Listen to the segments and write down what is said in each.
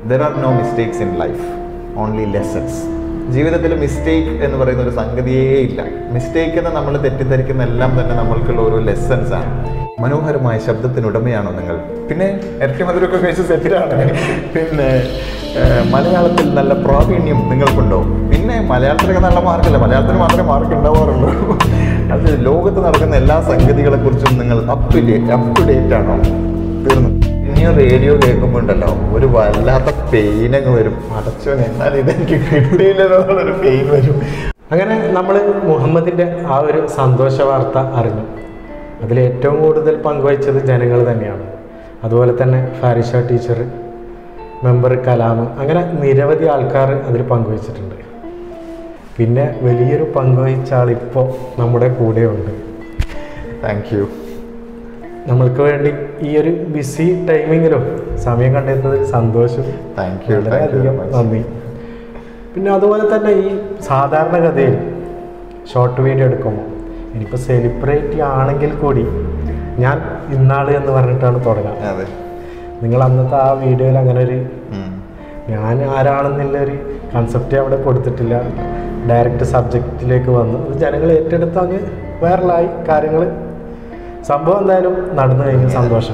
There are no mistakes in life only lessons ജീവിതത്തിൽ mistake എന്ന് പറയുന്ന ഒരു സംഗതിയേ ഇല്ല മിസ്റ്റേക്ക് എന്ന് നമ്മൾ തെറ്റിദ്ധരിക്കുന്ന എല്ലാം തന്നെ നമ്മൾക്കുള്ള ഓരോ ലെസൺസ് ആണ് മനോഹരമായ ശബ്ദത്തിനുടമയാണോ നിങ്ങൾ പിന്നെ ഇരട്ടി മധുരമൊക്കെ കഴിച്ച് സെറ്റിലാണ് പിന്നെ ഏഹ്, മലയാളത്തിൽ നല്ല പ്രാവീണ്യം നിങ്ങൾക്കുണ്ടോ പിന്നെ മലയാളത്തിലൊക്കെ നല്ല മാർക്കല്ല മലയാളത്തിന് മാത്രമേ മാർക്ക് ഉണ്ടാവാറുള്ളൂ അത് ലോകത്ത് നടക്കുന്ന എല്ലാ സംഗതികളെക്കുറിച്ചും നിങ്ങൾ up to date up to date ആണോ തീർന്നു ഇനിയും റേഡിയോ കേൾക്കുമ്പോൾ ഉണ്ടല്ലോ ഒരു വല്ലാത്ത പെയിൻ അങ്ങ് വരും അടച്ചോ എന്നാൽ ഇതെനിക്ക് കിട്ടിയില്ലല്ലോ എന്നുള്ളൊരു പെയിൻ വരും അങ്ങനെ നമ്മൾ മുഹമ്മദിൻ്റെ ആ ഒരു സന്തോഷ വാർത്ത അറിഞ്ഞു അതിൽ ഏറ്റവും കൂടുതൽ പങ്കുവച്ചത് ജനങ്ങൾ തന്നെയാണ് അതുപോലെ തന്നെ ഫാരിഷ ടീച്ചർ മെമ്പർ കലാം അങ്ങനെ നിരവധി ആൾക്കാർ അതിൽ പങ്കുവച്ചിട്ടുണ്ട് പിന്നെ വലിയൊരു പങ്കുവഹിച്ച ആളിപ്പോൾ നമ്മുടെ കൂടെയുണ്ട് താങ്ക് യു നമ്മൾക്ക് വേണ്ടി ഈ ഒരു ബിസി ടൈമിങ്ങിലും സമയം കണ്ടെത്തുന്നതിൽ സന്തോഷം താങ്ക് യു താങ്ക് യു വളരെയധികം നന്ദി പിന്നെ അതുപോലെ തന്നെ ഈ സാധാരണഗതിയിൽ ഷോർട്ട് വീഡിയോ എടുക്കുമ്പോൾ ഇനിയിപ്പോൾ സെലിബ്രിറ്റി ആണെങ്കിൽ കൂടി ഞാൻ ഇന്നാള് എന്ന് പറഞ്ഞിട്ടാണ് തുടങ്ങുക അതെ നിങ്ങൾ അന്നത്തെ ആ വീഡിയോയിൽ അങ്ങനെ ഒരു ഉം. ഞാൻ ആരാണെന്നുള്ള ഒരു കൺസെപ്റ്റ് അവിടെ കൊടുത്തിട്ടില്ല ഡയറക്റ്റ് സബ്ജക്റ്റിലേക്ക് വന്നു അത് ജനങ്ങൾ ഏറ്റെടുത്ത് അങ്ങ് വൈറലായി കാര്യങ്ങൾ സംഭവം എന്തായാലും നടന്നു കഴിഞ്ഞ സന്തോഷം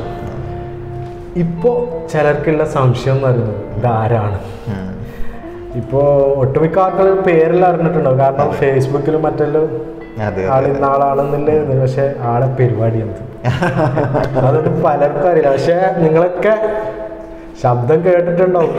ഇപ്പോൾ ചിലർക്കുള്ള സംശയം എന്ന് പറയുന്നത് ഇതാരാണ് ഉം. ഇപ്പോൾ ഒട്ടുമിക്ക ആൾക്കാർ പേരെല്ലാം അറിഞ്ഞിട്ടുണ്ടാവും കാരണം ഫേസ്ബുക്കിലും മറ്റെല്ലാം അതെ ആൾ അതെ ഇന്ന ആളാണെന്നില്ലേ പക്ഷെ ആളെ പരിപാടി എന്ത് അതൊന്നും പലർക്കും അറിയില്ല പക്ഷെ നിങ്ങളൊക്കെ ശബ്ദം കേട്ടിട്ടുണ്ടാവും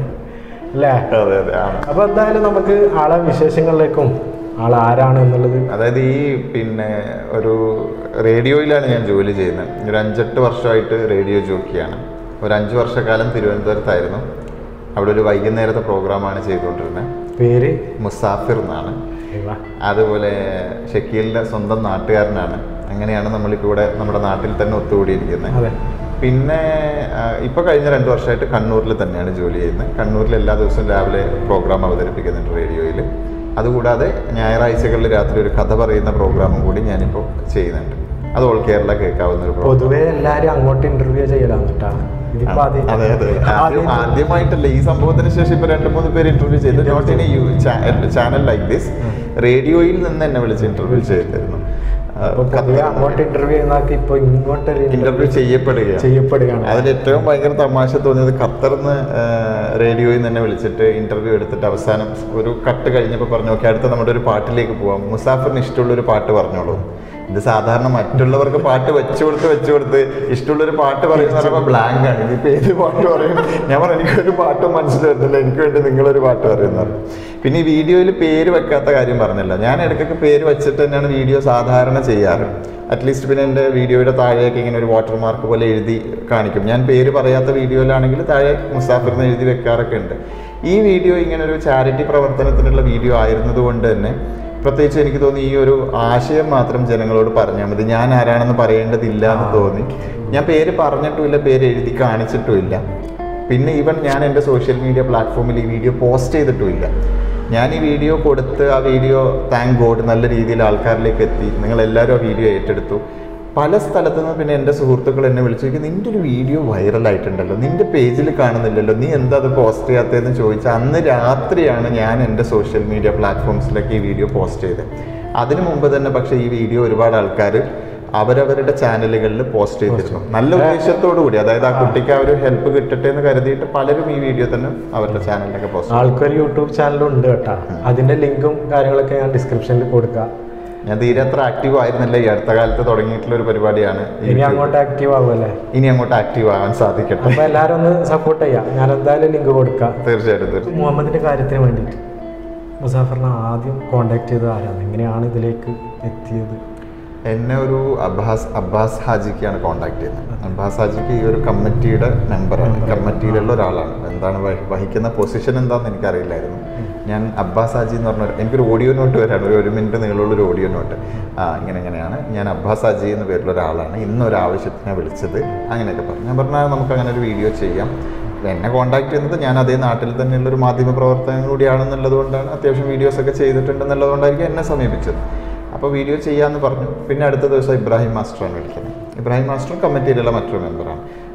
അല്ലേ അതെ അതെ ആണ് അപ്പൊ എന്തായാലും നമുക്ക് ആളെ വിശേഷങ്ങളിലേക്കും ആൾ ആരാണ് എന്നുള്ളത് അതായത് ഈ പിന്നെ ഒരു റേഡിയോയിലാണ് ഞാൻ ജോലി ചെയ്യുന്നത് ഒരു അഞ്ചെട്ട് വർഷമായിട്ട് റേഡിയോ ജോക്കിയാണ് ഒരു അഞ്ച് വർഷക്കാലം തിരുവനന്തപുരത്തായിരുന്നു അവിടെ ഒരു വൈകുന്നേരത്തെ പ്രോഗ്രാമാണ് ചെയ്തുകൊണ്ടിരുന്നത് പേര് മുസാഫിർ എന്നാണ് ഇവ. അതുപോലെ ഷക്കീലിൻ്റെ സ്വന്തം നാട്ടുകാരനാണ് അങ്ങനെയാണ് നമ്മളിപ്പോൾ ഇവിടെ നമ്മുടെ നാട്ടിൽ തന്നെ ഒത്തുകൂടിയിരിക്കുന്നത് അതെ പിന്നെ ഇപ്പോൾ കഴിഞ്ഞ രണ്ട് വർഷമായിട്ട് കണ്ണൂരിൽ തന്നെയാണ് ജോലി ചെയ്യുന്നത് കണ്ണൂരിൽ എല്ലാ ദിവസവും രാവിലെ പ്രോഗ്രാം അവതരിപ്പിക്കുന്നുണ്ട് റേഡിയോയിൽ അതുകൂടാതെ ഞായറാഴ്ചകളിൽ രാത്രി ഒരു കഥ പറയുന്ന പ്രോഗ്രാമും കൂടി ഞാനിപ്പോൾ ചെയ്യുന്നുണ്ട് അത് ഓൾ കേരള കേൾക്കാവുന്ന ഒരു പ്രോഗ്രാം പൊതുവെ എല്ലാരും അങ്ങോട്ട് ഇന്റർവ്യൂ ചെയ്യലാണ് കേട്ടാ ഇതിപ്പോ അതെ ആദ്യം- അതെ ആദ്യം ആദ്യം- ആദ്യമായിട്ടല്ല ഈ സംഭവത്തിന് ശേഷം ഇപ്പൊ രണ്ട് മൂന്ന് പേര് ഇന്റർവ്യൂ ചെയ്തു not in you channel like this റേഡിയോയിൽ നിന്ന് എന്നെ വിളിച്ച് ഇന്റർവ്യൂ ചെയ്തിരുന്നു അപ്പൊ പൊതുവെ അങ്ങോട്ട് ഇന്റർവ്യൂ ചെയ്യുന്നവർക്ക് ഇപ്പൊ ഇങ്ങോട്ട് ഇന്റർവ്യൂ ചെയ്യപ്പെടുകയാണ് ചെയ്യപ്പെടുകയാണ് അതിൽ ഏറ്റവും ഭയങ്കര തമാശ തോന്നിയത് ഖത്തറിന്ന് റേഡിയോയിൽ നിന്ന് തന്നെ വിളിച്ചിട്ട് ഇന്റർവ്യൂ എടുത്തിട്ട് അവസാനം ഒരു കട്ട് കഴിഞ്ഞപ്പോൾ പറഞ്ഞു ഓക്കെ അടുത്ത നമ്മുടെ ഒരു പാട്ടിലേക്ക് പോവാം മുസാഫറിന് ഇഷ്ടമുള്ള ഒരു പാട്ട് പറഞ്ഞോളൂ ഇത് സാധാരണ മറ്റുള്ളവർക്ക് പാട്ട് വെച്ചു കൊടുത്ത് വെച്ചു കൊടുത്ത് ഇഷ്ടമുള്ളൊരു പാട്ട് പറയുന്ന പറയുമ്പോൾ ബ്ലാങ്ക് ആണ് ഇതിപ്പോൾ ഏത് പാട്ട് പറയും ഞാൻ പറഞ്ഞു എനിക്കൊരു പാട്ടും മനസ്സിലായിരുന്നില്ല എനിക്ക് വേണ്ടി നിങ്ങളൊരു പാട്ട് പറയുന്നത് പിന്നെ ഈ വീഡിയോയിൽ പേര് വെക്കാത്ത കാര്യം പറഞ്ഞല്ലോ ഞാൻ ഇടയ്ക്കൊക്കെ പേര് വെച്ചിട്ട് തന്നെയാണ് വീഡിയോ സാധാരണ ചെയ്യാറ് അറ്റ്ലീസ്റ്റ് പിന്നെ എൻ്റെ വീഡിയോയുടെ താഴെയൊക്കെ ഇങ്ങനെ ഒരു വാട്ടർ മാർക്ക് പോലെ എഴുതി കാണിക്കും ഞാൻ പേര് പറയാത്ത വീഡിയോയിലാണെങ്കിൽ താഴെ മുസാഫിർ എന്ന് എഴുതി വെക്കാറൊക്കെ ഉണ്ട് ഈ വീഡിയോ ഇങ്ങനെ ഒരു ചാരിറ്റി പ്രവർത്തനത്തിനുള്ള വീഡിയോ ആയിരുന്നത് കൊണ്ട് തന്നെ പ്രത്യേകിച്ച് എനിക്ക് തോന്നി ഈ ഒരു ആശയം മാത്രം ജനങ്ങളോട് പറഞ്ഞാൽ മതി ഞാൻ ആരാണെന്ന് പറയേണ്ടതില്ല എന്ന് തോന്നി ഞാൻ പേര് പറഞ്ഞിട്ടുമില്ല പേര് എഴുതി കാണിച്ചിട്ടുമില്ല പിന്നെ ഈവൻ ഞാൻ എൻ്റെ സോഷ്യൽ മീഡിയ പ്ലാറ്റ്ഫോമിൽ ഈ വീഡിയോ പോസ്റ്റ് ചെയ്തിട്ടുമില്ല ഞാൻ ഈ വീഡിയോ കൊടുത്ത് ആ വീഡിയോ താങ്ക് ഗോഡ് നല്ല രീതിയിൽ ആൾക്കാരിലേക്ക് എത്തി നിങ്ങൾ എല്ലാവരും ആ വീഡിയോ ഏറ്റെടുത്തു പല സ്ഥലത്തു നിന്ന് പിന്നെ എൻ്റെ സുഹൃത്തുക്കൾ എന്നെ വിളിച്ചു ചോദിക്കും നിൻ്റെ ഒരു വീഡിയോ വൈറലായിട്ടുണ്ടല്ലോ നിൻ്റെ പേജിൽ കാണുന്നില്ലല്ലോ നീ എന്താ അത് പോസ്റ്റ് ചെയ്യാത്തതെന്ന് ചോദിച്ചാൽ അന്ന് രാത്രിയാണ് ഞാൻ എൻ്റെ സോഷ്യൽ മീഡിയ പ്ലാറ്റ്ഫോംസിലേക്ക് ഈ വീഡിയോ പോസ്റ്റ് ചെയ്തത് അതിനു മുമ്പ് തന്നെ പക്ഷേ ഈ വീഡിയോ ഒരുപാട് ആൾക്കാർ അവരവരുടെ ചാനലുകളിൽ പോസ്റ്റ് ചെയ്തിരുന്നു നല്ല ഉദ്ദേശത്തോടു കൂടി അതായത് ആ കുട്ടിക്ക് ആ ഒരു ഹെൽപ്പ് കിട്ടട്ടെ എന്ന് കരുതിയിട്ട് പലരും ഈ വീഡിയോ തന്നെ അവരുടെ ചാനലിലൊക്കെ പോസ്റ്റ് ആൾക്കൊരു യൂട്യൂബ് ചാനലും ഉണ്ട് കേട്ടാ അതിന്റെ ലിങ്കും കാര്യങ്ങളൊക്കെ ഞാൻ ഡിസ്ക്രിപ്ഷനിൽ കൊടുക്കാം ഞാൻ തീരെ അത്ര ആക്റ്റീവ് ആയിരുന്നില്ല ഈ അടുത്ത കാലത്ത് തുടങ്ങിയിട്ടുള്ള ഒരു പരിപാടിയാണ് ഇനി YouTube. അങ്ങോട്ട് ആക്റ്റീവ് ആവുമല്ലേ ഇനി അങ്ങോട്ട് ആക്റ്റീവ് ആവാൻ സാധിക്കട്ടെ അപ്പൊ എല്ലാരും ഒന്ന് സപ്പോർട്ട് ചെയ്യാം ഞാൻ എന്തായാലും ലിങ്ക് കൊടുക്കാം തീർച്ചയായിട്ടും തീർച്ചയായും മുഹമ്മദിന്റെ കാര്യത്തിന് വേണ്ടിയിട്ട് മുസാഫറിനെ ആദ്യം കോണ്ടാക്ട് ചെയ്തത് ആരാണ് എങ്ങനെയാണ് ഇതിലേക്ക് എത്തിയത് എന്നെ ഒരു അബ്ബാസ് അബ്ബാസ് ഹാജിക്കാണ് കോൺടാക്ട് ചെയ്യുന്നത് അബ്ബാസ് ഹാജിക്ക് ഈ ഒരു കമ്മിറ്റിയുടെ മെമ്പറാണ് കമ്മിറ്റിയിലുള്ള ഒരാളാണ് എന്താണ് വഹി- വഹിക്കുന്ന പൊസിഷൻ എന്താണെന്ന് എനിക്കറിയില്ലായിരുന്നു ഞാൻ അബ്ബാസ് ഹാജി എന്ന് പറഞ്ഞ ഒരു- എനിക്കൊരു ഓഡിയോ നോട്ട് വരാണ് ഒരു ഒരു മിനിറ്റ് നീളമുള്ള ഒരു ഓഡിയോ നോട്ട് ആ ഇങ്ങനെ ഇങ്ങനെയാണ് ഞാൻ അബ്ബാസ് ഹാജി എന്ന പേരുള്ള ഒരാളാണ് ഇന്നൊരു ആവശ്യത്തിനെ വിളിച്ചത് അങ്ങനെയൊക്കെ പറഞ്ഞു ഞാൻ പറഞ്ഞാൽ നമുക്ക് അങ്ങനെ ഒരു വീഡിയോ ചെയ്യാം എന്നെ കോൺടാക്ട് ചെയ്യുന്നത് ഞാൻ അതേ നാട്ടിൽ തന്നെയുള്ള ഒരു മാധ്യമ പ്രവർത്തനം കൂടിയാണെന്നുള്ളത് കൊണ്ടാണ് അത്യാവശ്യം വീഡിയോസൊക്കെ ചെയ്തിട്ടുണ്ടെന്നുള്ളത് കൊണ്ടായിരിക്കും എന്നെ സമീപിച്ചത് അപ്പോൾ വീഡിയോ ചെയ്യാമെന്ന് പറഞ്ഞു പിന്നെ അടുത്ത ദിവസം ഇബ്രാഹിം മാസ്റ്ററാണ് വിളിക്കുന്നത് ഇബ്രാഹിം മാസ്റ്ററും കമ്മിറ്റിയിലുള്ള മറ്റൊരു മെമ്പറാണ്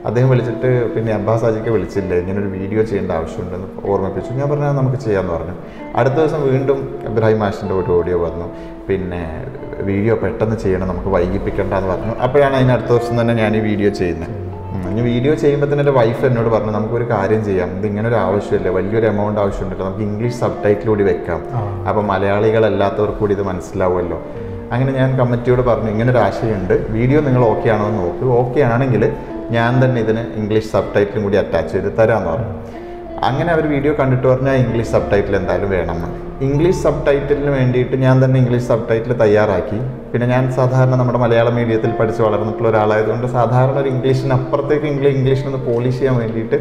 അദ്ദേഹം വിളിച്ചിട്ട് പിന്നെ അബ്ബാസ് ആജിക്ക് വിളിച്ചില്ല ഇങ്ങനെ ഒരു വീഡിയോ ചെയ്യേണ്ട ആവശ്യമുണ്ടെന്ന് ഓർമ്മിപ്പിച്ചു ഞാൻ പറഞ്ഞാൽ നമുക്ക് ചെയ്യാമെന്ന് പറഞ്ഞു അടുത്ത ദിവസം വീണ്ടും ഇബ്രാഹിം മാഷിൻ്റെ ഒരു ഓഡിയോ വന്നു പിന്നെ വീഡിയോ പെട്ടെന്ന് ചെയ്യണം നമുക്ക് വൈകിപ്പിക്കണ്ട എന്ന് പറഞ്ഞു അപ്പോഴാണ് അതിന് അടുത്ത ദിവസം തന്നെ ഞാൻ ഈ വീഡിയോ ചെയ്യുന്നത് ഉം. ഇനി വീഡിയോ ചെയ്യുമ്പോൾ തന്നെ എൻ്റെ വൈഫ് എന്നോട് പറഞ്ഞു നമുക്കൊരു കാര്യം ചെയ്യാം ഇത് ഇങ്ങനെ ഒരു ആവശ്യമില്ല വലിയൊരു എമൗണ്ട് ആവശ്യമുണ്ടല്ലോ നമുക്ക് ഇംഗ്ലീഷ് സബ് ടൈറ്റിൽ കൂടി വെക്കാം ആ. അപ്പോൾ മലയാളികളല്ലാത്തവർക്ക് കൂടി ഇത് മനസ്സിലാവുമല്ലോ അങ്ങനെ ഞാൻ കമ്മിറ്റിയോട് പറഞ്ഞു ഇങ്ങനെ ഒരു ആശയമുണ്ട് വീഡിയോ നിങ്ങൾ ഓക്കെ ആണോ എന്ന് നോക്ക് ഓക്കെ ആണെങ്കിൽ ഞാൻ തന്നെ ഇതിന് ഇംഗ്ലീഷ് സബ് ടൈറ്റിലും കൂടി അറ്റാച്ച് ചെയ്ത് തരാമെന്ന് പറഞ്ഞു അങ്ങനെ അവർ വീഡിയോ കണ്ടിട്ട് പറഞ്ഞാൽ ഇംഗ്ലീഷ് സബ് ടൈറ്റിൽ എന്തായാലും വേണമെന്ന് ഇംഗ്ലീഷ് സബ് ടൈറ്റിലിന് വേണ്ടിയിട്ട് ഞാൻ തന്നെ ഇംഗ്ലീഷ് സബ് ടൈറ്റിൽ തയ്യാറാക്കി പിന്നെ ഞാൻ സാധാരണ നമ്മുടെ മലയാളം മീഡിയത്തിൽ പഠിച്ച് വളർന്നിട്ടുള്ള ഒരാളായതുകൊണ്ട് സാധാരണ ഒരു ഇംഗ്ലീഷിന് അപ്പുറത്തേക്ക് ഇംഗ്ലീഷ് ഇംഗ്ലീഷിനൊന്ന് പോളിഷ് ചെയ്യാൻ വേണ്ടിയിട്ട്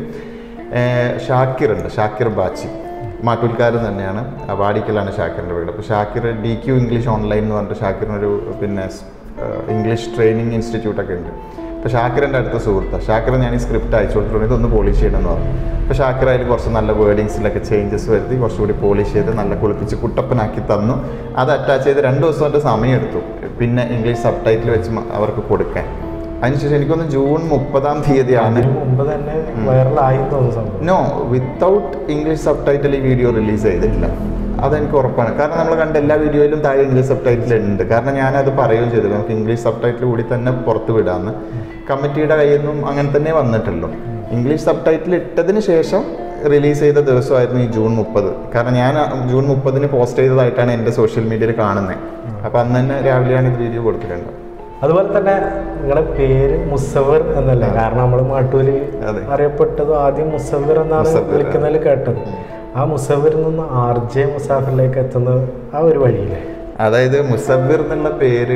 ഏർ, ഷാക്കിർ ഉണ്ട് ഷാക്കിർ ബാച്ചി മാട്ടൂൽക്കാരൻ തന്നെയാണ് വാടിക്കലാണ് ഷാക്കിറിൻ്റെ വീട് അപ്പോൾ Shakir D Q English online എന്ന് പറഞ്ഞിട്ട് ഷാക്കിറിനൊരു പിന്നെ ഏർ, ഇംഗ്ലീഷ് ട്രെയിനിങ് ഇൻസ്റ്റിറ്റ്യൂട്ടൊക്കെ ഉണ്ട് അപ്പോൾ ഷാക്കിറിൻ്റെ അടുത്ത സുഹൃത്താണ് ഷാക്കിർ ഞാൻ ഈ സ്ക്രിപ്റ്റ് അയച്ചു കൊടുത്തിട്ടുണ്ട് ഇതൊന്ന് പോളിഷ് ചെയ്യണമെന്ന് പറഞ്ഞു അപ്പോൾ ഷാക്കിർ അതിൽ കുറച്ച് നല്ല വേർഡിങ്സിലൊക്കെ ചേഞ്ചസ് വരുത്തി കുറച്ചുകൂടി പോളിഷ് ചെയ്ത് നല്ല കുളിപ്പിച്ച് കുട്ടപ്പനാക്കി തന്നു അത് അറ്റാച്ച് ചെയ്ത് രണ്ട് ദിവസം കൊണ്ട് സമയമെടുത്തു പിന്നെ ഇംഗ്ലീഷ് സബ് ടൈറ്റിൽ വെച്ച് മ- അവർക്ക് കൊടുക്കാൻ അതിനുശേഷം എനിക്കൊന്ന് ജൂൺ മുപ്പതാം തീയതിയാണ് അതിന് മുമ്പ് തന്നെ വൈറലായി തോന്നുന്നു സംഭവം no without English subtitle ഈ വീഡിയോ റിലീസ് ചെയ്തിട്ടില്ല അതെനിക്ക് ഉറപ്പാണ് കാരണം നമ്മൾ കണ്ട എല്ലാ വീഡിയോയിലും താഴെ ഇംഗ്ലീഷ് സബ് ടൈറ്റിൽ ഉണ്ട് കാരണം ഞാനത് പറയുകയും ചെയ്തു നമുക്ക് ഇംഗ്ലീഷ് സബ് ടൈറ്റിൽ കൂടി തന്നെ പുറത്ത് വിടാമെന്ന് കമ്മിറ്റിയുടെ കയ്യിൽ നിന്നും അങ്ങനെ തന്നെ വന്നിട്ടുള്ളൂ ഇംഗ്ലീഷ് സബ് ടൈറ്റിൽ ഇട്ടതിന് ശേഷം റിലീസ് ചെയ്ത ദിവസമായിരുന്നു ഈ ജൂൺ മുപ്പത് കാരണം ഞാൻ ആ ജൂൺ മുപ്പതിന് പോസ്റ്റ് ചെയ്തതായിട്ടാണ് എൻ്റെ സോഷ്യൽ മീഡിയയിൽ കാണുന്നത് അപ്പം അന്ന് തന്നെ രാവിലെയാണ് ഇത് വീഡിയോ കൊടുത്തിട്ടുണ്ട് അതുപോലെ തന്നെ നിങ്ങളുടെ പേര് മുസവർ എന്നല്ലേ കാരണം നമ്മൾ മാട്ടൂര് അതെ. അറിയപ്പെട്ടത് ആദ്യം മുസവർ എന്നാണ് മുസവ്വിർ. വിളിക്കുന്നതിൽ കേട്ടത് ആ മുസവറിൽ നിന്ന് ആർ ജെ മുസാഫറിലേക്ക് എത്തുന്നത് ആ ഒരു വഴിയില്ലേ അതായത് മുസവ്വിർ എന്നുള്ള പേര്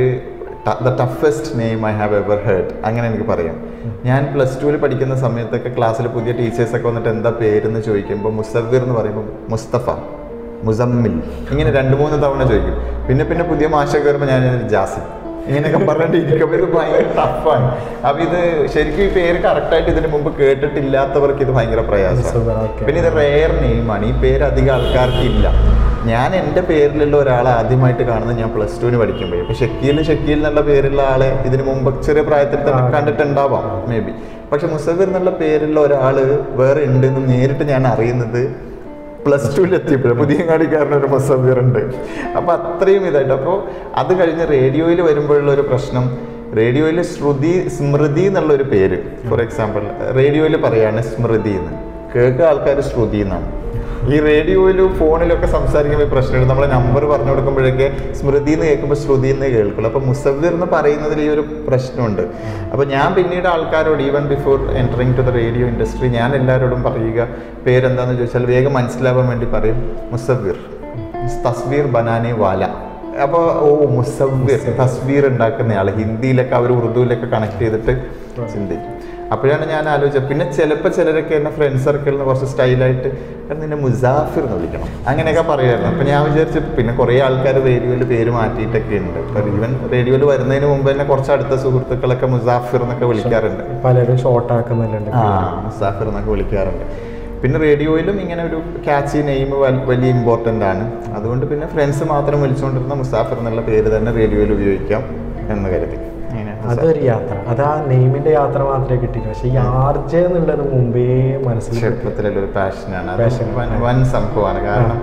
the toughest name I have ever heard അങ്ങനെ എനിക്ക് പറയാം ഞാൻ പ്ലസ് ടുവിൽ പഠിക്കുന്ന സമയത്തൊക്കെ ക്ലാസ്സിൽ പുതിയ ടീച്ചേഴ്സൊക്കെ വന്നിട്ട് എന്താ പേരെന്ന് ചോദിക്കുമ്പോൾ മുസവ്വിർ എന്ന് പറയുമ്പോൾ മുസ്തഫ മുസമ്മിൽ ഇങ്ങനെ രണ്ട് മൂന്ന് തവണ ചോദിക്കും പിന്നെ പിന്നെ പുതിയ മാഷൊക്കെ വരുമ്പോൾ ഞാൻ ജാസിം ഇങ്ങനെയൊക്കെ പറഞ്ഞിട്ട് ഇരിക്കുമ്പോൾ ഇത് ഭയങ്കര ടഫാണ് അപ്പം ഇത് ശരിക്കും ഈ പേര് കറക്റ്റായിട്ട് ഇതിന് മുമ്പ് കേട്ടിട്ടില്ലാത്തവർക്ക് ഇത് ഭയങ്കര പ്രയാസമാണ് മുസവ്വിർ, okay. പിന്നെ ഇത് റെയർ നെയിമാണ് ഈ പേര് അധികം ആൾക്കാർക്ക് ഇല്ല ഞാൻ എൻ്റെ പേരിലുള്ള ഒരാളെ ആദ്യമായിട്ട് കാണുന്നത് ഞാൻ പ്ലസ് ടുവിന് പഠിക്കുമ്പോൾ ഇപ്പൊ ഷക്കീൽ ഷക്കീൽ എന്നുള്ള പേരുള്ള ആളെ ഇതിനു മുമ്പ് ചെറിയ പ്രായത്തിൽ തന്നെ ആ. കണ്ടിട്ടുണ്ടാവാം മേ ബി പക്ഷെ മുസഫിർ എന്നുള്ള പേരുള്ള ഒരാൾ വേറെ ഉണ്ടെന്ന് നേരിട്ട് ഞാൻ അറിയുന്നത് പ്ലസ് ടുവിൽ എത്തിയപ്പോഴും പുതിയങ്ങാടിക്കാരന് ഒരു മുസഫിർ ഉണ്ട് അപ്പോൾ അത്രയും ഇതായിട്ട് അപ്പോൾ അത് കഴിഞ്ഞ് റേഡിയോയിൽ വരുമ്പോഴുള്ള ഒരു പ്രശ്നം റേഡിയോയിൽ ശ്രുതി സ്മൃതി എന്നുള്ള ഒരു പേര് ഫോർ എക്സാമ്പിൾ റേഡിയോയിൽ പറയാണ് സ്മൃതി എന്ന് കേൾക്കുക ആൾക്കാർ ശ്രുതി എന്നാണ് ഈ റേഡിയോയിലും ഫോണിലൊക്കെ സംസാരിക്കുമ്പോൾ ഈ പ്രശ്നമുണ്ട് നമ്മൾ നമ്പർ പറഞ്ഞു കൊടുക്കുമ്പോഴൊക്കെ സ്മൃതി എന്ന് കേൾക്കുമ്പോൾ ശ്രുതി എന്ന് കേൾക്കുള്ളൂ അപ്പോൾ മുസവ്വിർ എന്ന് പറയുന്നതിൽ ഈ ഒരു പ്രശ്നമുണ്ട് അപ്പോൾ ഞാൻ പിന്നീട് ആൾക്കാരോട് even before entering to the radio industry ഞാൻ എല്ലാവരോടും പറയുക പേരെന്താണെന്ന് ചോദിച്ചാൽ വേഗം മനസ്സിലാവാൻ വേണ്ടി പറയും മുസവ്വിർ തസ്വീർ ബനാനെ വാല അപ്പോൾ ഓ മുസവ്വിർ തസ്വീർ ഉണ്ടാക്കുന്ന ആൾ ഹിന്ദിയിലൊക്കെ അവർ ഉറുദുവിലൊക്കെ കണക്ട് ചെയ്തിട്ട് ചിന്തിക്കും അപ്പോഴാണ് ഞാൻ ആലോചിച്ചത് പിന്നെ ചിലപ്പോൾ ചിലരൊക്കെ എന്നെ ഫ്രണ്ട് സർക്കിളിൽ നിന്ന് കുറച്ച് സ്റ്റൈലായിട്ട് "എടാ, നിന്നെ മുസാഫിർ എന്ന് വിളിക്കണം അങ്ങനെയൊക്കെ പറയുമായിരുന്നു അപ്പം ഞാൻ വിചാരിച്ചു പിന്നെ കുറേ ആൾക്കാർ റേഡിയോയിൽ പേര് മാറ്റിയിട്ടൊക്കെ ഉണ്ട് അപ്പം ഈവൻ റേഡിയോയിൽ വരുന്നതിന് മുമ്പ് തന്നെ കുറച്ച് അടുത്ത സുഹൃത്തുക്കളൊക്കെ മുസാഫിർ എന്നൊക്കെ വിളിക്കാറുണ്ട് പലരും ഷോർട്ട് ആക്കുന്നുണ്ട് ആ മുസാഫിർ എന്നൊക്കെ വിളിക്കാറുണ്ട് പിന്നെ റേഡിയോയിലും ഇങ്ങനെ ഒരു ക്യാച്ചി നെയിം വലിയ ഇമ്പോർട്ടൻ്റ് ആണ് അതുകൊണ്ട് പിന്നെ ഫ്രണ്ട്സ് മാത്രം വിളിച്ചുകൊണ്ടിരുന്ന മുസാഫിർ എന്നുള്ള പേര് തന്നെ റേഡിയോയിൽ ഉപയോഗിക്കാം എന്ന് കരുതി അങ്ങനെ മുസാഫിർ. അതൊരു യാത്ര അത് ആ നെയിമിന്റെ യാത്ര മാത്രമേ കിട്ടിയിട്ടുള്ളൂ പക്ഷെ ഈ ആർ ജെ എന്നുള്ളത് മുമ്പേ മനസ്സിൽ കിട്ടി. ചെറുപ്പത്തിലുള്ള ഒരു പാഷനാണ് അത് Passion. വൻ വൻ സംഭവമാണ് കാരണം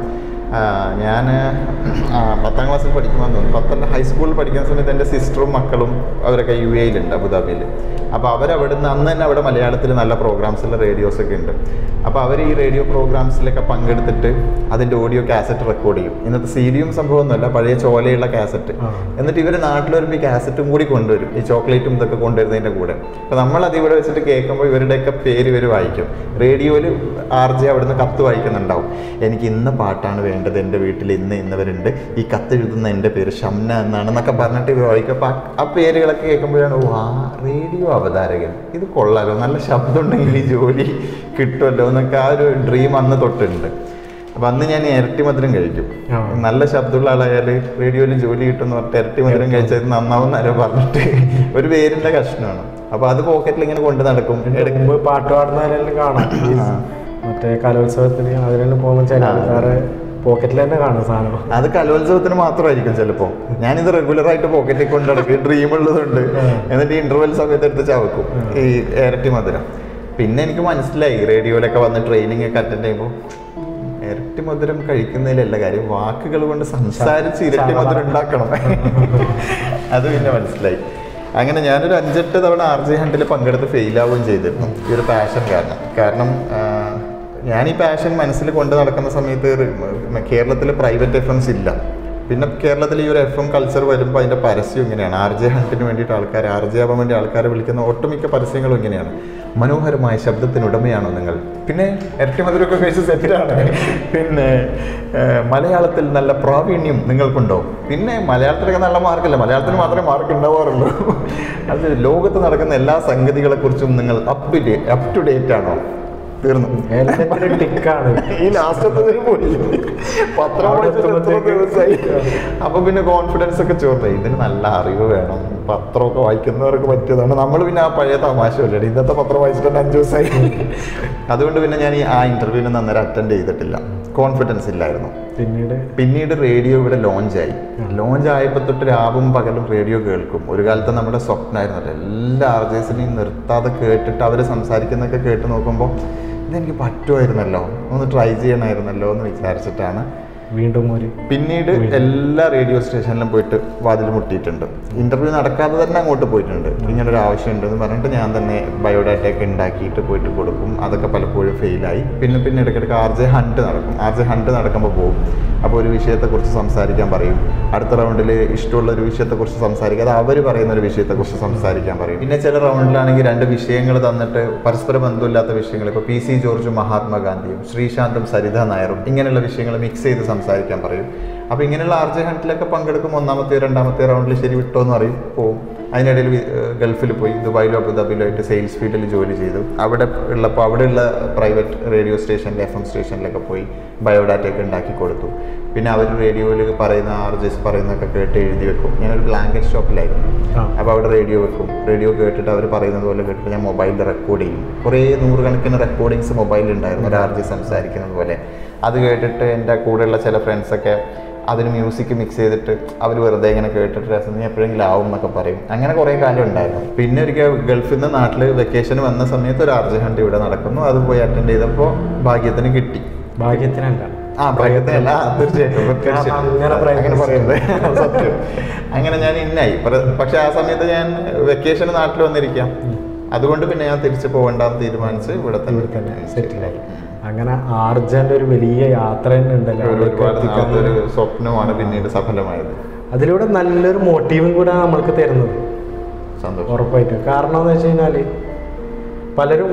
ഞാൻ പത്താം ക്ലാസ്സിൽ പഠിക്കുമ്പോൾ തോന്നുന്നു പത്തല്ല ഹൈസ്കൂളിൽ പഠിക്കുന്ന സമയത്ത് എൻ്റെ സിസ്റ്ററും മക്കളും അവരൊക്കെ യു എയിലുണ്ട് അബുദാബിയിൽ അപ്പോൾ അവരവിടുന്ന് അന്ന് തന്നെ അവിടെ മലയാളത്തിൽ നല്ല പ്രോഗ്രാംസുള്ള റേഡിയോസ് ഒക്കെ ഉണ്ട് അപ്പോൾ അവർ ഈ റേഡിയോ പ്രോഗ്രാംസിലൊക്കെ പങ്കെടുത്തിട്ട് അതിൻ്റെ ഓഡിയോ കാസറ്റ് റെക്കോർഡ് ചെയ്യും ഇന്നത്തെ സീഡിയും സംഭവമൊന്നുമല്ല പഴയ ചോലയുള്ള കാസറ്റ് ആ. എന്നിട്ട് ഇവർ നാട്ടിൽ വരുമ്പോൾ ഈ കാസറ്റും കൂടി കൊണ്ടുവരും ഈ ചോക്ലേറ്റും ഇതൊക്കെ കൊണ്ടുവരുന്നതിൻ്റെ കൂടെ അപ്പോൾ നമ്മളത് ഇവിടെ വെച്ചിട്ട് കേൾക്കുമ്പോൾ ഇവരുടെയൊക്കെ പേര് ഇവർ വായിക്കും റേഡിയോയിൽ ആർ ജെ അവിടുന്ന് കത്ത് വായിക്കുന്നുണ്ടാവും എനിക്ക് ഇന്ന പാട്ടാണ് വേണ്ടത് എൻ്റെ വീട്ടിൽ ഇന്ന് ഇന്നവരുണ്ട് ഈ കത്ത് എഴുതുന്ന എൻ്റെ പേര് ഷംന എന്നാണ് എന്നൊക്കെ പറഞ്ഞിട്ട് ഇവർ വായിക്കും അപ്പോൾ ആ- ആ പേരുകളൊക്കെ കേൾക്കുമ്പോഴാണ് ഓ ആ റേഡിയോ അവതാരകൻ ഇത് കൊള്ളാലോ നല്ല ശബ്ദം ഉണ്ടെങ്കിൽ ഈ ജോലി കിട്ടുമല്ലോ എന്നൊക്കെ ആ ഒരു ഡ്രീം അന്ന് തൊട്ടുണ്ട് അപ്പം അന്ന് ഞാൻ ഇരട്ടി മധുരം കഴിക്കും ആ. നല്ല ശബ്ദമുള്ള ആളായാൽ റേഡിയോയിൽ ജോലി കിട്ടുമെന്ന് പറഞ്ഞിട്ട് ഇരട്ടി മധുരം കഴിച്ചത് നന്നാവും ആരോ പറഞ്ഞിട്ട് ഒരു പേരിൻ്റെ കഷ്ണമാണ് അപ്പോൾ അത് പോക്കറ്റിൽ ഇങ്ങനെ കൊണ്ട് നടക്കും ഇതിന്റെ മുമ്പ് പാട്ട് പാടുന്നവരെല്ലാം കാണാം ഈ ആ. മറ്റേ കലോത്സവത്തിന് അതിനെല്ലാം പോകുമ്പോൾ ചില ആ. ആൾക്കാരെ പോക്കറ്റിൽ തന്നെ കാണും സാധനം അത് കലോത്സവത്തിന് മാത്രമായിരിക്കും ചിലപ്പോൾ ഞാനിത് റെഗുലർ ആയിട്ട് പോക്കറ്റിൽ കൊണ്ട് നടക്കും ഡ്രീം ഉള്ളതുകൊണ്ട് എന്നിട്ട് ഇന്റർവെൽ സമയത്ത് എടുത്ത് ചവക്കും ഈ ഇരട്ടി മധുരം പിന്നെ എനിക്ക് മനസ്സിലായി റേഡിയോയിലൊക്കെ വന്ന് ട്രെയിനിങ് ഒക്കെ അറ്റൻഡ് ചെയ്യുമ്പോൾ ഇരട്ടി മധുരം കഴിക്കുന്നതിലല്ല കാര്യം വാക്കുകൾ കൊണ്ട് സംസാരിച്ച് ഇരട്ടി മധുരം ഉണ്ടാക്കണം അത് പിന്നെ മനസ്സിലായി അങ്ങനെ ഞാനൊരു അഞ്ചെട്ട് തവണ ആർ ജി ഹണ്ടിൽ പങ്കെടുത്ത് ഫെയിലാവുകയും ചെയ്തിരുന്നു ഈ ഒരു പാഷൻ കാരണം കാരണം ആ, ഞാൻ ഈ പാഷൻ മനസ്സിൽ കൊണ്ട് നടക്കുന്ന സമയത്ത് കേരളത്തിൽ പ്രൈവറ്റ് എഫ് എംസ് ഇല്ല പിന്നെ കേരളത്തിൽ ഈ ഒരു എഫ് എം കൾച്ചർ വരുമ്പോൾ അതിൻ്റെ പരസ്യം ഇങ്ങനെയാണ് ആർ ജെ ഹണ്ടിന് വേണ്ടിയിട്ട് ആൾക്കാർ ആർ ജെ ആവാൻ വേണ്ടി ആൾക്കാരെ വിളിക്കുന്ന ഒട്ടുമിക്ക പരസ്യങ്ങളും ഇങ്ങനെയാണ് മനോഹരമായ ശബ്ദത്തിന് ഉടമയാണോ നിങ്ങൾ പിന്നെ ഇരട്ടി മധുരമൊക്കെ കഴിച്ച് സെറ്റിലാണ് പിന്നെ ഏഹ്, മലയാളത്തിൽ നല്ല പ്രാവീണ്യം നിങ്ങൾക്കുണ്ടോ പിന്നെ മലയാളത്തിലൊക്കെ നല്ല മാർക്കല്ല മലയാളത്തിന് മാത്രമേ മാർക്ക് ഉണ്ടാവാറുള്ളൂ അത് ലോകത്ത് നടക്കുന്ന എല്ലാ സംഗതികളെക്കുറിച്ചും നിങ്ങൾ up to date up to date ആണോ തീർന്നു എല്ലാത്തിനും ടിക്കാണ് ഈ ലാസ്റ്റത്തെ പോയി പത്രം അവിടെ വായിച്ചിട്ട് എത്ര എത്തുമ്പോഴത്തേക്ക് ദിവസമായി അപ്പൊ പിന്നെ കോൺഫിഡൻസ് ഒക്കെ ചോർന്നു ഇതിന് നല്ല അറിവ് വേണം പത്രമൊക്കെ വായിക്കുന്നവർക്ക് പറ്റിയതാണ് നമ്മൾ പിന്നെ ആ പഴയ തമാശ അല്ലേ ഇന്നത്തെ പത്രം വായിച്ചിട്ട് അഞ്ചു ദിവസമായി അതുകൊണ്ട് പിന്നെ ഞാൻ ഈ ആ ഇന്റർവ്യൂവിന് അന്നേരം അറ്റൻഡ് ചെയ്തിട്ടില്ല കോൺഫിഡൻസ് ഇല്ലായിരുന്നു പിന്നീട് പിന്നീട് റേഡിയോ ഇവിടെ ലോഞ്ചായി ലോഞ്ച് ആയപ്പോൾ തൊട്ട് രാവും പകലും റേഡിയോ കേൾക്കും ഒരു കാലത്ത് നമ്മുടെ സ്വപ്നമായിരുന്നു എല്ലാ ആർജേഴ്സിനെയും നിർത്താതെ കേട്ടിട്ട് അവർ സംസാരിക്കുന്നതൊക്കെ കേട്ട് നോക്കുമ്പോൾ ഇതെനിക്ക് പറ്റുമായിരുന്നല്ലോ ഒന്ന് ട്രൈ ചെയ്യണമായിരുന്നല്ലോ എന്ന് വിചാരിച്ചിട്ടാണ് വീണ്ടും ഒരു പിന്നീട് എല്ലാ റേഡിയോ സ്റ്റേഷനിലും പോയിട്ട് വാതിൽ മുട്ടിയിട്ടുണ്ട് ഇന്റർവ്യൂ നടക്കാതെ തന്നെ അങ്ങോട്ട് പോയിട്ടുണ്ട് ഇങ്ങനെ ഒരു ആവശ്യമുണ്ട് എന്ന് പറഞ്ഞിട്ട് ഞാൻ തന്നെ ബയോഡാറ്റ ഒക്കെ ഉണ്ടാക്കിയിട്ട് പോയിട്ട് കൊടുക്കും അതൊക്കെ പലപ്പോഴും ഫെയിലായി പിന്നെ പിന്നെ ഇടയ്ക്കിടയ്ക്ക് ആർ ജെ ഹണ്ട് നടക്കും ആർ ജെ ഹണ്ട് നടക്കുമ്പോൾ പോകും അപ്പോൾ ഒരു വിഷയത്തെക്കുറിച്ച് സംസാരിക്കാൻ പറയും അടുത്ത റൗണ്ടിൽ ഇഷ്ടമുള്ള ഒരു വിഷയത്തെക്കുറിച്ച് സംസാരിക്കുക അത് അവർ പറയുന്ന ഒരു വിഷയത്തെക്കുറിച്ച് സംസാരിക്കാൻ പറയും പിന്നെ ചില റൗണ്ടിലാണെങ്കിൽ രണ്ട് വിഷയങ്ങൾ തന്നിട്ട് പരസ്പര ബന്ധമില്ലാത്ത വിഷയങ്ങൾ ഇപ്പോൾ പി സി ജോർജും മഹാത്മാഗാന്ധിയും ശ്രീശാന്തും സരിത നായരും ഇങ്ങനെയുള്ള വിഷയങ്ങൾ മിക്സ് ചെയ്ത് സംസാരിക്കാൻ പറയും അപ്പോൾ ഇങ്ങനെയുള്ള ആർ ജെ ഹണ്ടിലൊക്കെ പങ്കെടുക്കുമ്പോൾ ഒന്നാമത്തെ രണ്ടാമത്തെ റൗണ്ടിൽ ശരി വിട്ടോ എന്ന് പറയും പോവും അതിനിടയിൽ വി- ഏഹ് ഗൾഫിൽ പോയി ദുബായിലും അബുദാബിയിലും ആയിട്ട് സെയിൽസ് ഫീൽഡിൽ ജോലി ചെയ്തു അവിടെ ഉള്ളപ്പോൾ അവിടെയുള്ള പ്രൈവറ്റ് റേഡിയോ സ്റ്റേഷനിൽ എഫ് എം സ്റ്റേഷനിലൊക്കെ പോയി ബയോഡാറ്റയൊക്കെ ഉണ്ടാക്കി കൊടുത്തു പിന്നെ അവർ റേഡിയോയിൽ പറയുന്ന ആർ ജെസ് പറയുന്നതൊക്കെ കേട്ട് എഴുതി വെക്കും ഞാനൊരു ബ്ലാങ്കറ്റ് ഷോപ്പിലായിരുന്നു ആ. അപ്പോൾ അവിടെ റേഡിയോ വെക്കും റേഡിയോ കേട്ടിട്ട് അവർ പറയുന്നത് പോലെ കേട്ടിട്ട് ഞാൻ മൊബൈലിൽ റെക്കോർഡ് ചെയ്യും കുറേ നൂറുകണക്കിന് റെക്കോർഡിങ്സ് മൊബൈലിൽ ഉണ്ടായിരുന്നു ഒരു ആർ ജി സംസാരിക്കുന്നത് പോലെ അത് കേട്ടിട്ട് എൻ്റെ കൂടെയുള്ള ചില ഫ്രണ്ട്സൊക്കെ അതിന് മ്യൂസിക് മിക്സ് ചെയ്തിട്ട് അവർ വെറുതെ ഇങ്ങനെ കേട്ടിട്ട് രസം നീ എപ്പോഴെങ്കിലും ആവും എന്നൊക്കെ പറയും അങ്ങനെ കുറേ കാലം ഉണ്ടായിരുന്നു പിന്നെ ഒരിക്കൽ ഗൾഫിൽ നിന്ന് നാട്ടിൽ വെക്കേഷൻ വന്ന സമയത്ത് ഒരു ആർ ജി ഹണ്ട് ഇവിടെ നടക്കുന്നു അത് പോയി അറ്റൻഡ് ചെയ്തപ്പോൾ ഭാഗ്യത്തിന് കിട്ടി ഭാഗ്യത്തിനല്ല ആ പ്രയത്നമല്ല തീർച്ചയായിട്ടും തീർച്ചയായിട്ടും. അങ്ങനെ അങ്ങനെ പ്രയത്നിച്ചു. പറയരുത് സത്യം അങ്ങനെ ഞാൻ ഇന്നായി പ്ര- പക്ഷെ ആ സമയത്ത് ഞാൻ വെക്കേഷൻ നാട്ടിൽ വന്നിരിക്കാം അതുകൊണ്ട് പിന്നെ ഞാൻ തിരിച്ചു പോകണ്ടെന്ന് തീരുമാനിച്ച് ഇവിടെ ഇവിടെ തന്നെ തന്നെ സെറ്റിലായി അങ്ങനെ ആർജന്റെ ഒരു വലിയ യാത്ര തന്നെ ഉണ്ടല്ലോ ഒരു അവിടേക്ക് ഒരുപാട് എത്തിക്കാൻ. നാളത്തെ ഒരു സ്വപ്നമാണ് പിന്നീട് സഫലമായത് അതിലൂടെ നല്ലൊരു മോട്ടീവും കൂടെ നമ്മൾക്ക് തരുന്നത് സന്തോഷം ഉറപ്പായിട്ടും കാരണം എന്ന് വെച്ച് കഴിഞ്ഞാൽ പലരും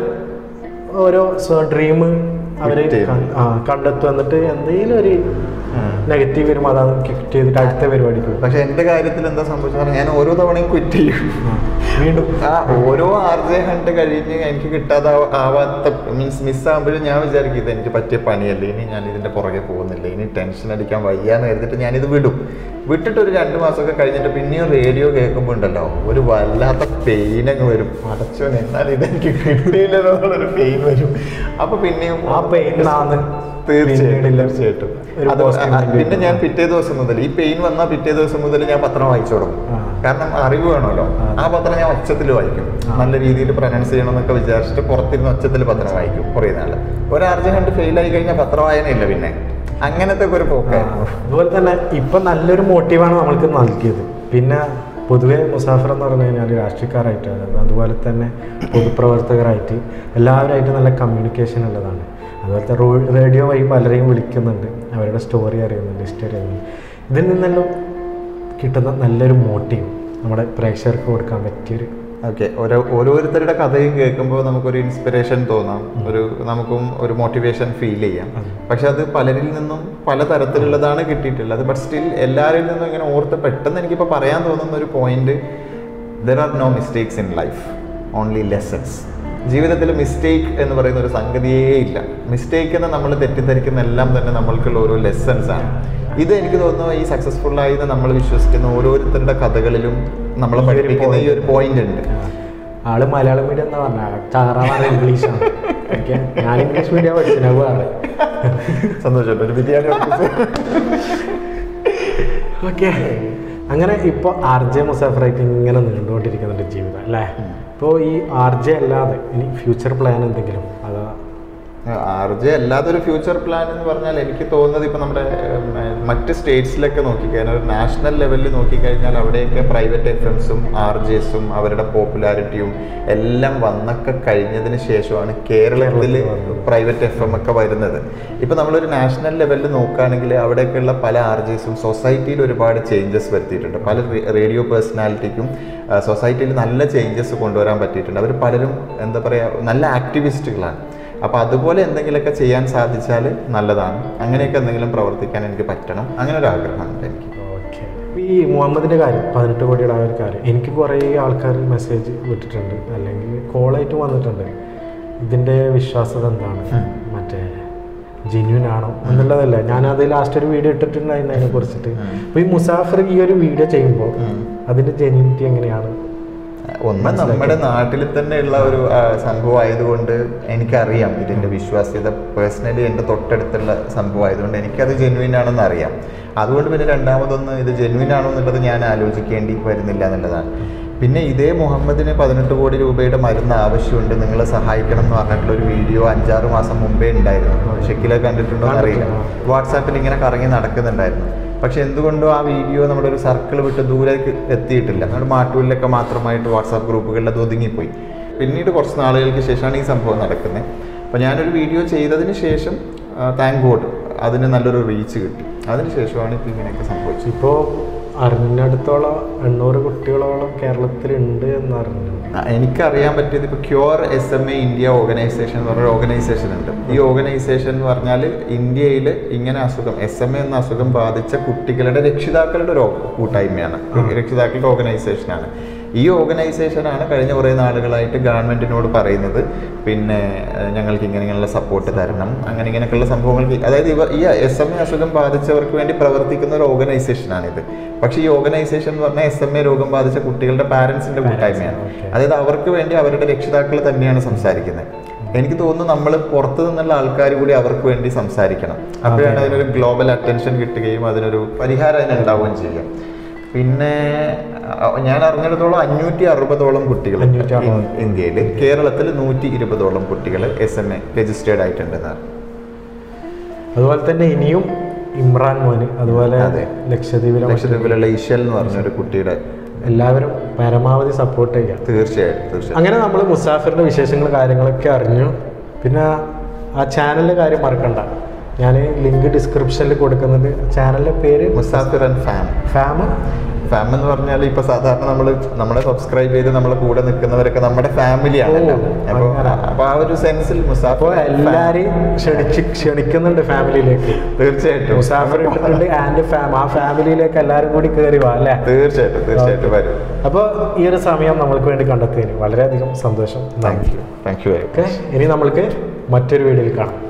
ഓരോ ഡ്രീം അവര് Quit ചെയ്യും. കൺ- ആ, കണ്ടെത്തും എന്നിട്ട് എന്തെങ്കിലും ഒരു നെഗറ്റീവ് വരുമ്പോൾ അതാണ് ക്വിറ്റ് ചെയ്തിട്ട് അടുത്ത പരിപാടിക്ക് പോകും പക്ഷെ എന്റെ കാര്യത്തിൽ എന്താ സംഭവിച്ചാൽ ഞാൻ ഓരോ തവണയും ക്വിറ്റ് ചെയ്യും വീണ്ടും ആ ഓരോ ആർ ജെ ഹണ്ട് കഴിഞ്ഞ് എനിക്ക് കിട്ടാതെ ആവാത്ത മീൻസ് മിസ്സാകുമ്പോഴും ഞാൻ വിചാരിക്കും ഇത് എനിക്ക് പറ്റിയ പണിയല്ലേ ഇനി ഞാൻ ഇതിന്റെ പുറകെ പോകുന്നില്ല ഇനി ടെൻഷൻ അടിക്കാൻ വയ്യാന്ന് കരുതിട്ട് ഞാനിത് വിടും വിട്ടിട്ട് ഒരു രണ്ട് മാസമൊക്കെ കഴിഞ്ഞിട്ട് പിന്നെയും റേഡിയോ കേൾക്കുമ്പോൾ ഉണ്ടല്ലോ ഒരു വല്ലാത്ത പെയിൻ അങ്ങ് വരും അടച്ചോൻ എന്നാൽ ഇതെനിക്ക് കിട്ടിയില്ലല്ലോ എന്നുള്ളൊരു പെയിൻ വരും അപ്പൊ പിന്നെയും ആ പെയിനാണ് തീർച്ചയായിട്ടും തീർച്ചയായിട്ടും ഒരു അത് positive ആ, mind പിന്നെ ഞാൻ വരുന്നത്. പിറ്റേ ദിവസം മുതൽ ഈ പെയിൻ വന്നാൽ പിറ്റേ ദിവസം മുതൽ ഞാൻ പത്രം വായിച്ചു തുടങ്ങും ആ. കാരണം അറിവ് വേണമല്ലോ ആ. ആ പത്രം ഞാൻ ഒച്ചത്തിൽ വായിക്കും ആ. നല്ല രീതിയിൽ പ്രൊനൗൺസ് ചെയ്യണമെന്നൊക്കെ വിചാരിച്ചിട്ട് പുറത്തിരുന്ന് ഒച്ചത്തിൽ പത്രം വായിക്കും കുറേ നാള് ഒരു അർജൻ കണ്ട് ഫെയിൽ ആയി കഴിഞ്ഞാൽ പത്രം വായനയില്ല പിന്നെ അങ്ങനത്തെ ഒക്കെ ഒരു ആ, പോക്കായിരുന്നു അതുപോലെ തന്നെ ഇപ്പം നല്ലൊരു മോട്ടീവാണ് നമ്മൾക്ക് നൽകിയത് പിന്നെ പൊതുവെ മുസാഫർ എന്ന് പറഞ്ഞു കഴിഞ്ഞാൽ രാഷ്ട്രീയക്കാരായിട്ട് അതുപോലെ തന്നെ പൊതുപ്രവർത്തകരായിട്ട് എല്ലാവരുമായിട്ട് നല്ല കമ്മ്യൂണിക്കേഷൻ ഉള്ളതാണ് അതുപോലത്തെ റോ റേഡിയോ വഴി പലരെയും വിളിക്കുന്നുണ്ട് അവരുടെ സ്റ്റോറി അറിയുന്നുണ്ട് ഹിസ്റ്ററി അറിയുന്നുണ്ട് ഇതിൽ നിന്നെല്ലാം കിട്ടുന്ന നല്ലൊരു മോട്ടീവ് നമ്മുടെ പ്രേക്ഷകർക്ക് കൊടുക്കാൻ പറ്റിയൊരു ഓക്കെ ഓരോ ഓരോരുത്തരുടെ കഥയും കേൾക്കുമ്പോൾ നമുക്കൊരു ഇൻസ്പിറേഷൻ തോന്നാം ഒരു നമുക്കും ഒരു മോട്ടിവേഷൻ ഫീൽ ചെയ്യാം അതെ. പക്ഷെ അത് പലരിൽ നിന്നും പല തരത്തിലുള്ളതാണ് കിട്ടിയിട്ടുള്ളത് ബട്ട് സ്റ്റിൽ എല്ലാവരിൽ നിന്നും ഇങ്ങനെ ഓർത്ത് പെട്ടെന്ന് എനിക്കിപ്പോൾ പറയാൻ തോന്നുന്ന ഒരു point there are no mistakes in life only lessons ജീവിതത്തിൽ മിസ്റ്റേക്ക് എന്ന് പറയുന്ന ഒരു സംഗതിയേ ഇല്ല മിസ്റ്റേക്ക് എന്ന് നമ്മൾ തെറ്റിദ്ധരിക്കുന്ന എല്ലാം തന്നെ നമ്മൾക്കുള്ള ഓരോ ലെസൺസ് ആണ് ഇത് എനിക്ക് തോന്നുന്നു ഈ സക്സസ്ഫുൾ ആയി എന്ന് നമ്മൾ വിശ്വസിക്കുന്ന ഓരോരുത്തരുടെ കഥകളിലും നമ്മളെ ഈ ഒരു പഠിപ്പിക്കുന്ന ഈ ഒരു പോയിന്റ് ഉണ്ട് ആള് മലയാളം മീഡിയം എന്താ പറഞ്ഞ ചാറാണ് ഇംഗ്ലീഷാണ് ഓക്കെ ഞാൻ ഇംഗ്ലീഷ് മീഡിയം പഠിച്ചു ഞാൻ വേറെ സന്തോഷം ഒരു ബിരിയാണി ഉറപ്പിച്ച്. ഓക്കെ അങ്ങനെ ഇപ്പോൾ ആർ ജെ മുസാഫറായിട്ട് ഇങ്ങനെ നീണ്ടുകൊണ്ടിരിക്കുന്നുണ്ട് ജീവിതം അല്ലേ ഇപ്പോൾ ഈ ആർ ജെ അല്ലാതെ ഇനി ഫ്യൂച്ചർ പ്ലാൻ എന്തെങ്കിലും അതാ ആർ ജെ അല്ലാതെ ഒരു ഫ്യൂച്ചർ പ്ലാൻ എന്ന് പറഞ്ഞാൽ എനിക്ക് തോന്നുന്നത് ഇപ്പം നമ്മുടെ ഉം, മറ്റ് സ്റ്റേറ്റ്സിലൊക്കെ നോക്കിക്കഴിഞ്ഞാൽ ഒരു നാഷണൽ ലെവലിൽ നോക്കിക്കഴിഞ്ഞാൽ അവിടെയൊക്കെ പ്രൈവറ്റ് എഫ് എംസും ആർ ജെസും അവരുടെ പോപ്പുലാരിറ്റിയും എല്ലാം വന്നൊക്കെ കഴിഞ്ഞതിന് ശേഷമാണ് കേരളത്തിൽ പ്രൈവറ്റ് എഫ് എം ഒക്കെ വരുന്നത് ഇപ്പം നമ്മളൊരു നാഷണൽ ലെവലിൽ നോക്കുകയാണെങ്കിൽ അവിടെയൊക്കെയുള്ള പല ആർ ജെസും സൊസൈറ്റിയിൽ ഒരുപാട് ചേഞ്ചസ് വരുത്തിയിട്ടുണ്ട് പല റേഡിയോ പേഴ്സണാലിറ്റിക്കും സൊസൈറ്റിയിൽ നല്ല ചേഞ്ചസ് കൊണ്ടുവരാൻ പറ്റിയിട്ടുണ്ട് അവർ പലരും എന്താ പറയുക നല്ല ആക്ടിവിസ്റ്റുകളാണ് അപ്പോൾ അതുപോലെ എന്തെങ്കിലുമൊക്കെ ചെയ്യാൻ സാധിച്ചാൽ നല്ലതാണ് അങ്ങനെയൊക്കെ എന്തെങ്കിലും പ്രവർത്തിക്കാൻ എനിക്ക് പറ്റണം അങ്ങനെ ഒരു ആഗ്രഹമുണ്ട് എനിക്ക് ഓക്കെ ഈ മുഹമ്മദിൻ്റെ കാര്യം പതിനെട്ട് കോടിയുടെ ആ ഒരു കാര്യം എനിക്ക് കുറേ ആൾക്കാർ മെസ്സേജ് വിട്ടിട്ടുണ്ട് അല്ലെങ്കിൽ കോളായിട്ട് വന്നിട്ടുണ്ട് ഇതിൻ്റെ വിശ്വാസത എന്താണ് മറ്റേ ജെന്യൂൻ ആണോ എന്നുള്ളതല്ല ഞാൻ അത് ലാസ്റ്റ് ഒരു വീഡിയോ ഇട്ടിട്ടുണ്ടായിരുന്നു അതിനെ കുറിച്ചിട്ട് അപ്പോൾ ഈ മുസാഫർ ഈ ഒരു വീഡിയോ ചെയ്യുമ്പോൾ അതിൻ്റെ ജെന്യൂനിറ്റി എങ്ങനെയാണ് ഒന്ന് നമ്മുടെ നാട്ടിൽ തന്നെയുള്ള ഒരു ആ, സംഭവം ആയതുകൊണ്ട് എനിക്കറിയാം ഇതിൻ്റെ വിശ്വാസ്യത പേഴ്സണലി എൻ്റെ തൊട്ടടുത്തുള്ള സംഭവം ആയതുകൊണ്ട് എനിക്കത് ജെന്വിൻ ആണെന്ന് അറിയാം അതുകൊണ്ട് പിന്നെ രണ്ടാമതൊന്ന് ഇത് ജെന്വിൻ ആണോ എന്നുള്ളത് ഞാൻ ആലോചിക്കേണ്ടി വരുന്നില്ല എന്നുള്ളതാണ് പിന്നെ ഇതേ മുഹമ്മദിന് പതിനെട്ട് കോടി രൂപയുടെ മരുന്ന് ആവശ്യമുണ്ട് നിങ്ങളെ സഹായിക്കണം എന്ന് പറഞ്ഞിട്ടുള്ള ഒരു വീഡിയോ അഞ്ചാറ് മാസം മുമ്പേ ഉണ്ടായിരുന്നു ഷെക്കിലെ കണ്ടിട്ടുണ്ടോ എന്ന് അറിയില്ല വാട്സാപ്പിൽ ഇങ്ങനെ കറങ്ങി നടക്കുന്നുണ്ടായിരുന്നു പക്ഷെ എന്തുകൊണ്ടോ ആ വീഡിയോ നമ്മുടെ ഒരു സർക്കിൾ വിട്ട് ദൂരേക്ക് എത്തിയിട്ടില്ല നമ്മുടെ മാട്ടൂരിലൊക്കെ മാത്രമായിട്ട് വാട്സാപ്പ് ഗ്രൂപ്പുകളിൽ അത് ഒതുങ്ങിപ്പോയി പിന്നീട് കുറച്ച് നാളുകൾക്ക് ശേഷമാണ് ഈ സംഭവം നടക്കുന്നത് അപ്പോൾ ഞാനൊരു വീഡിയോ ചെയ്തതിന് ശേഷം താങ്ക് ഗോഡ് അതിന് നല്ലൊരു റീച്ച് കിട്ടി അതിന് ശേഷമാണ് ഇപ്പോൾ ഇങ്ങനെയൊക്കെ സംഭവിച്ചത് ഇപ്പോൾ അറിഞ്ഞിടത്തോളം എണ്ണൂറ് കുട്ടികളോളം കേരളത്തിലുണ്ട് എന്ന് അറിഞ്ഞു ആ, എനിക്കറിയാൻ പറ്റിയത് ഇപ്പോൾ queer S M A India organisation എന്ന് പറഞ്ഞൊരു ഓർഗനൈസേഷൻ ഉണ്ട് ഈ ഓർഗനൈസേഷൻ എന്ന് പറഞ്ഞാൽ ഇന്ത്യയിൽ ഇങ്ങനെ അസുഖം എസ് എം എ എന്ന അസുഖം ബാധിച്ച കുട്ടികളുടെ രക്ഷിതാക്കളുടെ ഒരു ഓ- കൂട്ടായ്മയാണ് രക്ഷിതാക്കളുടെ ഓർഗനൈസേഷനാണ് ഈ ഓർഗനൈസേഷനാണ് കഴിഞ്ഞ കുറേ നാളുകളായിട്ട് ഗവൺമെൻറ്റിനോട് പറയുന്നത് പിന്നെ ഏഹ്, ഞങ്ങൾക്ക് ഇങ്ങനെ ഇങ്ങനെയുള്ള സപ്പോർട്ട് തരണം അങ്ങനെ ഇങ്ങനെയൊക്കെയുള്ള സംഭവങ്ങൾക്ക് അതായത് ഇവ ഈ എസ് എം എ അസുഖം ബാധിച്ചവർക്ക് വേണ്ടി പ്രവർത്തിക്കുന്ന ഒരു ഓർഗനൈസേഷനാണിത് പക്ഷേ ഈ ഓർഗനൈസേഷൻ എന്ന് പറഞ്ഞാൽ എസ് എം എ രോഗം ബാധിച്ച കുട്ടികളുടെ പാരൻസിൻ്റെ കൂട്ടായ്മയാണ് okay. അതായത് അവർക്ക് വേണ്ടി അവരുടെ രക്ഷിതാക്കൾ തന്നെയാണ് സംസാരിക്കുന്നത് എനിക്ക് തോന്നുന്നു നമ്മൾ പുറത്തു നിന്നുള്ള ആൾക്കാർ കൂടി അവർക്ക് വേണ്ടി സംസാരിക്കണം അപ്പോഴാണ് അതിനൊരു ഗ്ലോബൽ അറ്റൻഷൻ കിട്ടുകയും അതിനൊരു പരിഹാരം അതിനുണ്ടാവുകയും ചെയ്യും പിന്നെ അഹ് ഞാൻ അറിഞ്ഞിടത്തോളം അഞ്ഞൂറ്റി അറുപതോളം കുട്ടികൾ 560. ഇന്ത്യയിൽ കേരളത്തിൽ നൂറ്റി ഇരുപതോളം കുട്ടികൾ എസ് എം എ രജിസ്റ്റേർഡ് ആയിട്ടുണ്ടെന്നാണ് അതുപോലെ തന്നെ ഇനിയും ഇമ്രാൻ മോന് അതുപോലെ അതെ. ലക്ഷദ്വീപിലെ മറ്റ് ലക്ഷദ്വീപിലുള്ള ഈശൽ എന്ന് പറഞ്ഞൊരു കുട്ടിയുടെ എല്ലാവരും പരമാവധി സപ്പോർട്ട് ചെയ്യാം തീർച്ചയായിട്ടും തീർച്ചയായിട്ടും അങ്ങനെ നമ്മൾ മുസാഫിറിൻ്റെ വിശേഷങ്ങൾ കാര്യങ്ങളൊക്കെ അറിഞ്ഞു പിന്നെ ആ ചാനലിൻ്റെ കാര്യം മറക്കണ്ട ഞാൻ ലിങ്ക് ഡിസ്ക്രിപ്ഷനിൽ കൊടുക്കുന്നുണ്ട് ചാനലിൻ്റെ പേര് Musafir and farm farm farm എന്ന് പറഞ്ഞാൽ ഇപ്പൊ സാധാരണ നമ്മൾ നമ്മളെ സബ്സ്ക്രൈബ് ചെയ്ത് നമ്മളെ കൂടെ നിൽക്കുന്നവരൊക്കെ നമ്മുടെ ഫാമിലിയാണല്ലോ ഓ, അപ്പൊ അങ്ങനെ. അപ്പൊ ആ ഒരു സെൻസിൽ അപ്പോൾ മുസാഫിർ എല്ലാവരെയും ക്ഷണിച്ച് ക്ഷണിക്കുന്നുണ്ട് ഫാമിലിയിലേക്ക് തീർച്ചയായിട്ടും മുസാഫിർ ഇട്ടിട്ടുണ്ട് ആൻഡ് ഫാം ആ ഫാമിലിയിലേക്ക് എല്ലാവരും കൂടി കയറി വാ അല്ലേ തീർച്ചയായിട്ടും തീർച്ചയായിട്ടും വരും അപ്പോൾ ഈ ഒരു സമയം നമ്മൾക്ക് വേണ്ടി കണ്ടെത്തിയതിന് വളരെയധികം സന്തോഷം thank you thank you very okay ഇനി നമ്മൾക്ക് മറ്റൊരു വീഡിയോയിൽ കാണാം